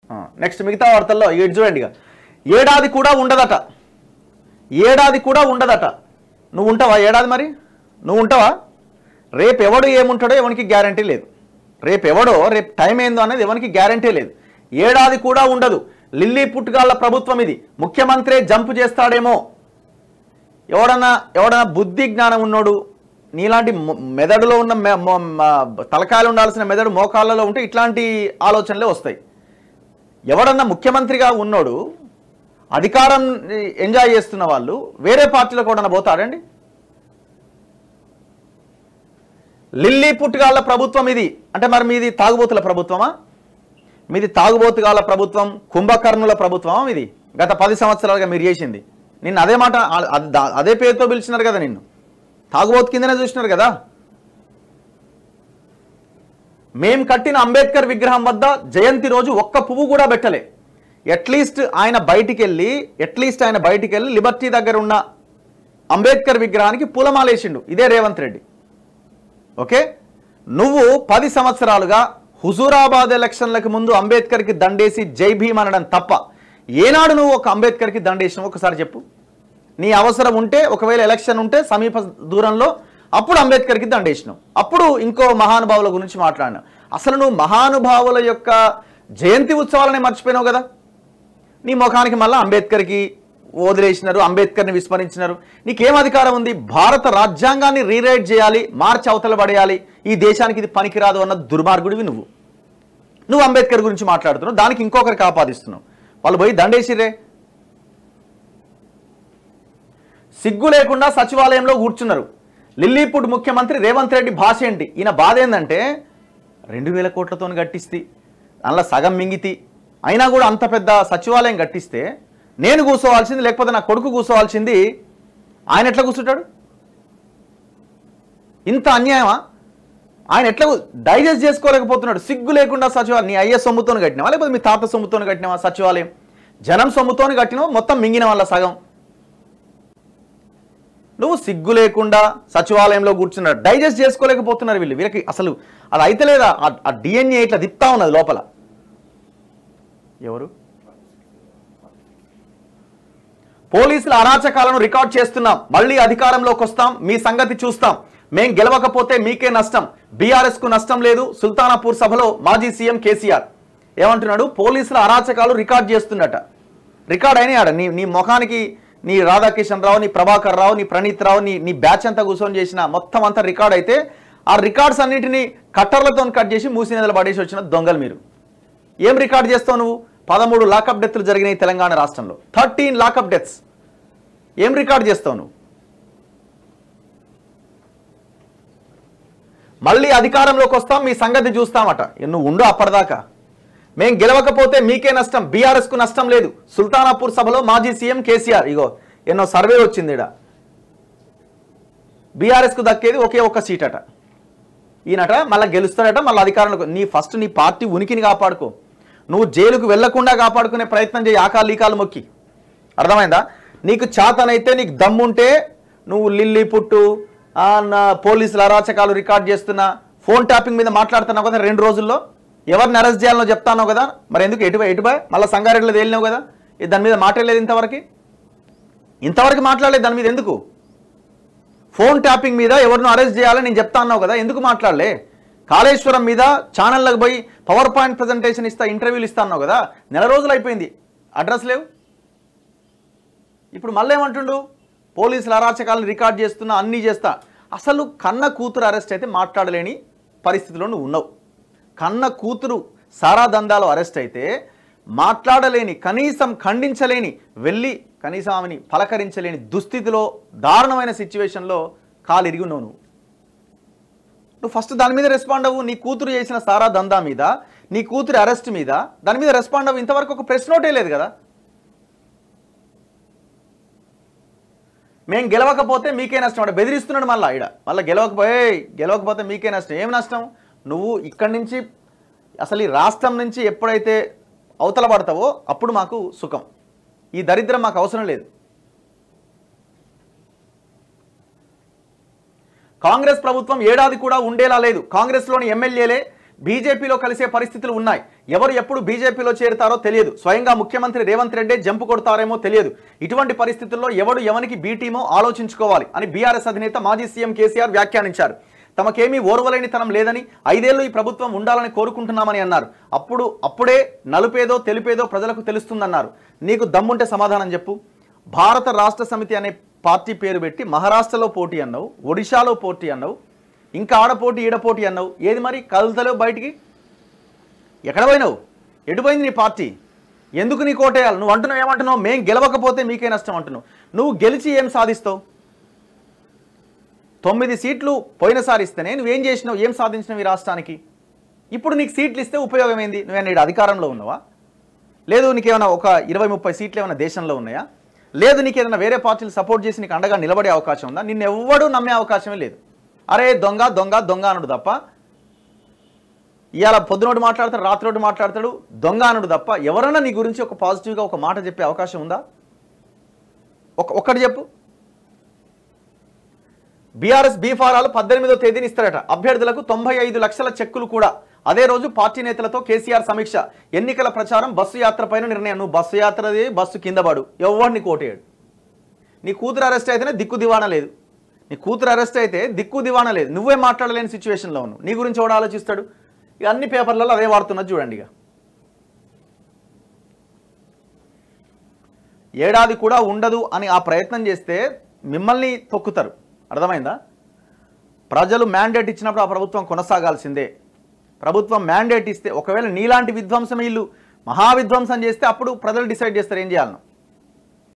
next మిగతా వార్తల్లో ఇటు చూడండి ఇక ఏడాది కూడా ఉండదట ఏడాది కూడా ఉండదట నువ్వు ఉంటావా ఏడాది మరి నువ్వు ఉంటావా రేపు ఎవడు ఏముంటాడో ఎవరికి గ్యారంటీ లేదు రేపు ఎవడో రేపు టైం ఏందో అనేది ఎవరికి గ్యారంటీ లేదు ఏడాది కూడా ఉండదు లిల్లీ పుట్టుగాళ్ళ ప్రభుత్వం ఇది ముఖ్యమంత్రి జంప్ చేస్తాడేమో ఎవడన్నా ఎవడన్నా బుద్ధి జ్ఞానం ఉన్నోడు నీలాంటి మొ- మెదడులో ఉన్న మె- మొ- మ- తలకాయలు ఉండాల్సిన మెదడు మోకాళ్ళలో ఉంటే ఇట్లాంటి ఆలోచనలే వస్తాయి ఎవడన్నా ముఖ్యమంత్రిగా ఉన్నోడు అధికారం ఎంజాయ్ చేస్తున్న వాళ్ళు వేరే పార్టీలో కూడా పోతాడండి లిల్లీ పుట్టుగాళ్ళ ప్రభుత్వం ఇది అంటే మరి మీది తాగుబోతుల ప్రభుత్వమా మీది తాగుబోతుగాళ్ళ ప్రభుత్వం కుంభకర్ణుల ప్రభుత్వమా ఇది గత పది సంవత్సరాలుగా మీరు చేసింది నిన్ను అదే మాట ఆ- అద- దా- అదే పేరుతో పిలిచినారు కదా నిన్ను తాగుబోతు కిందనే చూసినారు కదా మేం కట్టిన అంబేద్కర్ విగ్రహం వద్ద జయంతి రోజు ఒక్క పువ్వు కూడా పెట్టలే అట్లీస్ట్ ఆయన బయటికి వెళ్ళి అట్లీస్ట్ ఆయన బయటికి వెళ్ళి లిబర్టీ దగ్గర ఉన్న అంబేద్కర్ విగ్రహానికి పూలమాలేసిండు ఇదే రేవంత్ రెడ్డి ఓకే నువ్వు పది సంవత్సరాలుగా హుజూరాబాద్ ఎలక్షన్లకు ముందు అంబేద్కర్కి దండేసి జై భీమ్ అనడం తప్ప ఏనాడు నువ్వు ఒక అంబేద్కర్కి దండేసినావు ఒకసారి చెప్పు నీ అవసరం ఉంటే ఒకవేళ ఎలక్షన్ ఉంటే సమీప దూరంలో అప్పుడు అంబేద్కర్కి దండేసినావు అప్పుడు ఇంకో మహానుభావుల గురించి మాట్లాడినావు అసలు నువ్వు మహానుభావుల యొక్క జయంతి ఉత్సవాలని మర్చిపోయినావు కదా నీ ముఖానికి మళ్ళీ అంబేద్కర్కి వదిలేసినారు అంబేద్కర్ని విస్మరించినారు నీకేం అధికారం ఉంది భారత రాజ్యాంగాన్ని రీరైట్ చేయాలి మార్చి అవతల పడేయాలి ఈ దేశానికి ఇది పనికిరాదు అన్న దుర్మార్గుడివి నువ్వు నువ్వు అంబేద్కర్ గురించి మాట్లాడుతున్నావు దానికి ఇంకొకరికి ఆపాదిస్తున్నావు వాళ్ళు పోయి దండేసిరే సిగ్గు లేకుండా సచివాలయంలో కూర్చున్నారు లిల్లీపుడ్ ముఖ్యమంత్రి రేవంత్ రెడ్డి భాష ఏంటి ఈయన బాధ ఏంటంటే రెండు వేల కోట్లతో కట్టిస్తే అందులో సగం మింగితి అయినా కూడా అంత పెద్ద సచివాలయం కట్టిస్తే నేను కూర్చోవాల్సింది లేకపోతే నా కొడుకు కూర్చోవాల్సింది ఆయన ఎట్లా కూర్చుంటాడు ఇంత అన్యాయమా ఆయన ఎట్లా డైజెస్ట్ చేసుకోలేకపోతున్నాడు సిగ్గు లేకుండా సచివాలయం నీ అయ్యే సొమ్ముతోని కట్టినావా లేకపోతే మీ తాత సొమ్ముతోని కట్టినావా సచివాలయం జనం సొమ్ముతోని కట్టినావా మొత్తం మింగిన వాళ్ళ సగం నువ్వు సిగ్గు లేకుండా సచివాలయంలో కూర్చున్నాడు డైజెస్ట్ చేసుకోలేకపోతున్నారు వీళ్ళు వీళ్ళకి అసలు అది అయితే లేదా ఆ- ఆ డిఎన్ఏ ఇట్లా తిప్తా ఉన్నది లోపల ఎవరు పోలీసుల అరాచకాలను రికార్డ్ చేస్తున్నాం మళ్ళీ అధికారంలోకి వస్తాం మీ సంగతి చూస్తాం మేం గెలవకపోతే మీకే నష్టం బీఆర్ఎస్ కు నష్టం లేదు సుల్తానాపూర్ సభలో మాజీ సీఎం కేసీఆర్ ఏమంటున్నాడు పోలీసుల అరాచకాలు రికార్డ్ చేస్తున్నట రికార్డ్ అయినాయి ఆడ నీ నీ ముఖానికి నీ రాధాకిషన్ రావు నీ ప్రభాకర్ రావు నీ ప్రణీత్ రావు నీ నీ బ్యాచ్ అంతా కూర్చొని చేసిన మొత్తం అంతా రికార్డ్ అయితే ఆ రికార్డ్స్ అన్నింటినీ కట్టర్లతో కట్ చేసి మూసి నదిలో పడేసి వచ్చిన దొంగలు మీరు ఏం రికార్డ్ చేస్తావు నువ్వు పదమూడు లాకప్ డెత్లు జరిగినాయి తెలంగాణ రాష్ట్రంలో థర్టీన్ లాకప్ డెత్స్ ఏం రికార్డ్ చేస్తావు నువ్వు మళ్ళీ అధికారంలోకి వస్తాం మీ సంగతి చూస్తామట ఏ నువ్వు ఉండు అప్పటిదాకా మేం గెలవకపోతే మీకే నష్టం బీఆర్ఎస్ కు నష్టం లేదు సుల్తానాపూర్ సభలో మాజీ సీఎం కేసీఆర్ ఇగో ఎన్నో సర్వే వచ్చింది ఇడ బీఆర్ఎస్ కు దక్కేది ఒకే ఒక్క సీట్ అట ఈయనట మళ్ళీ గెలుస్తాడట మళ్ళీ అధికారంలో నీ ఫస్ట్ నీ పార్టీ ఉనికిని కాపాడుకో నువ్వు జైలుకు వెళ్లకుండా కాపాడుకునే ప్రయత్నం చేయి ఆకాలు ఈకాలు మొక్కి అర్థమైందా నీకు చాతనైతే నీకు దమ్ముంటే నువ్వు లిల్లీ పుట్టు ఆ, నా పోలీసుల అరాచకాలు రికార్డ్ చేస్తున్నా ఫోన్ ట్యాపింగ్ మీద మాట్లాడుతున్నావు కదా రెండు రోజుల్లో ఎవరిని అరెస్ట్ చేయాలనో చెప్తానో కదా మరి ఎందుకు ఎటుబై ఎటుబై మళ్ళీ సంగారెడ్డిలో తేలినావు కదా ఇది దాని మీద మాట్లాడలేదు ఇంతవరకు ఇంతవరకు మాట్లాడలేదు దాని మీద ఎందుకు ఫోన్ ట్యాపింగ్ మీద ఎవరినో అరెస్ట్ చేయాలని నేను చెప్తా అన్నావు కదా ఎందుకు మాట్లాడలే కాళేశ్వరం మీద ఛానళ్ళకి పోయి పవర్ పాయింట్ ప్రజెంటేషన్ ఇస్తా ఇంటర్వ్యూలు ఇస్తా అన్నావు కదా నెల రోజులు అయిపోయింది అడ్రస్ లేవు ఇప్పుడు మళ్ళీ ఏమంటుండు పోలీసుల అరాచకాలను రికార్డ్ చేస్తున్నా అన్నీ చేస్తా అసలు కన్న కూతురు అరెస్ట్ అయితే మాట్లాడలేని పరిస్థితిలో నువ్వు ఉన్నావు కన్న కూతురు సారా దందాలో అరెస్ట్ అయితే మాట్లాడలేని కనీసం ఖండించలేని వెళ్ళి కనీసం ఆమెని పలకరించలేని దుస్థితిలో దారుణమైన సిచ్యువేషన్లో కాలు ఇరిగి ఉన్నావు నువ్వు నువ్వు ఫస్ట్ దాని మీద రెస్పాండ్ అవ్వు నీ కూతురు చేసిన సారా దందా మీద నీ కూతురు అరెస్ట్ మీద దాని మీద రెస్పాండ్ అవ్వు ఇంతవరకు ఒక ప్రెస్ నోటే లేదు కదా మేము గెలవకపోతే మీకే నష్టం అంటే బెదిరిస్తున్నాడు మళ్ళీ ఈడ మళ్ళీ గెలవకపోయే గెలవకపోతే మీకే నష్టం ఏం నష్టం నువ్వు ఇక్కడి నుంచి అసలు ఈ రాష్ట్రం నుంచి ఎప్పుడైతే అవతల పడతావో అప్పుడు మాకు సుఖం ఈ దరిద్రం మాకు అవసరం లేదు కాంగ్రెస్ ప్రభుత్వం ఏడాది కూడా ఉండేలా లేదు కాంగ్రెస్లోని ఎమ్మెల్యేలే బీజేపీలో కలిసే పరిస్థితులు ఉన్నాయి ఎవరు ఎప్పుడు బీజేపీలో చేరుతారో తెలియదు స్వయంగా ముఖ్యమంత్రి రేవంత్ రెడ్డి జంపు కొడతారేమో తెలియదు ఇటువంటి పరిస్థితుల్లో ఎవడు ఎవరికి బీటీమో ఆలోచించుకోవాలి అని బీఆర్ఎస్ అధినేత మాజీ సీఎం కేసీఆర్ వ్యాఖ్యానించారు తమకేమీ ఓర్వలేనితనం లేదని ఐదేళ్లు ఈ ప్రభుత్వం ఉండాలని కోరుకుంటున్నామని అన్నారు అప్పుడు అప్పుడే నలుపేదో తెలుపేదో ప్రజలకు తెలుస్తుందన్నారు నీకు దమ్ముంటే సమాధానం చెప్పు భారత రాష్ట్ర సమితి అనే పార్టీ పేరు పెట్టి మహారాష్ట్రలో పోటీ అన్నావు ఒడిశాలో పోటీ అన్నావు ఇంకా ఆడ పోటీ ఈడ పోటీ అన్నావు ఏది మరి కదులుతలేవు బయటికి ఎక్కడ పోయినావు ఎటు పోయింది నీ పార్టీ ఎందుకు నీ కోటేయాలి నువ్వు అంటున్నావు ఏమంటున్నావు మేం గెలవకపోతే మీకే నష్టం అంటున్నావు నువ్వు గెలిచి ఏం సాధిస్తావు తొమ్మిది సీట్లు పోయినసారి ఇస్తేనే నువ్వేం చేసినావు ఏం సాధించినావు ఈ రాష్ట్రానికి ఇప్పుడు నీకు సీట్లు ఇస్తే ఉపయోగం ఏంది నువ్వేనా ఈడ అధికారంలో ఉన్నావా లేదు నీకేమైనా ఒక ఇరవై ముప్పై సీట్లు ఏమైనా దేశంలో ఉన్నాయా లేదు నీకు ఏదైనా వేరే పార్టీలు సపోర్ట్ చేసి నీకు అండగా నిలబడే అవకాశం ఉందా నిన్ను ఎవ్వడూ నమ్మే అవకాశమే లేదు అరే దొంగ దొంగ దొంగ అనుడు తప్ప ఇవాళ పొద్దునోడు మాట్లాడతాడు రాత్రోడు మాట్లాడతాడు దొంగ అనుడు తప్ప ఎవరైనా నీ గురించి ఒక పాజిటివ్గా ఒక మాట చెప్పే అవకాశం ఉందా ఒక ఒక్కటి చెప్పు బీఆర్ఎస్ బీఫారాలు పద్దెనిమిదో తేదీని ఇస్తారట అభ్యర్థులకు తొంభై ఐదు లక్షల చెక్కులు కూడా అదే రోజు పార్టీ నేతలతో కేసీఆర్ సమీక్ష ఎన్నికల ప్రచారం బస్సు యాత్ర పైన నిర్ణయం నువ్వు బస్సు యాత్రది బస్సు కింద పడు ఎవరిని కోటేయడు నీ కూతురు అరెస్ట్ అయితేనే దిక్కు దివాణా లేదు నీ కూతురు అరెస్ట్ అయితే దిక్కు దివాణా లేదు నువ్వే మాట్లాడలేని సిచ్యువేషన్లో ఉన్నావు నీ గురించి ఎవడు ఆలోచిస్తాడు ఇక అన్ని పేపర్లలో అదే వాడుతున్నది చూడండి ఇక ఏడాది కూడా ఉండదు అని ఆ ప్రయత్నం చేస్తే మిమ్మల్ని తొక్కుతారు అర్థమైందా ప్రజలు మ్యాండేట్ ఇచ్చినప్పుడు ఆ ప్రభుత్వం కొనసాగాల్సిందే ప్రభుత్వం మ్యాండేట్ ఇస్తే ఒకవేళ నీలాంటి విధ్వంసం వీళ్ళు మహావిధ్వంసం చేస్తే అప్పుడు ప్రజలు డిసైడ్ చేస్తారు ఏం చేయాలను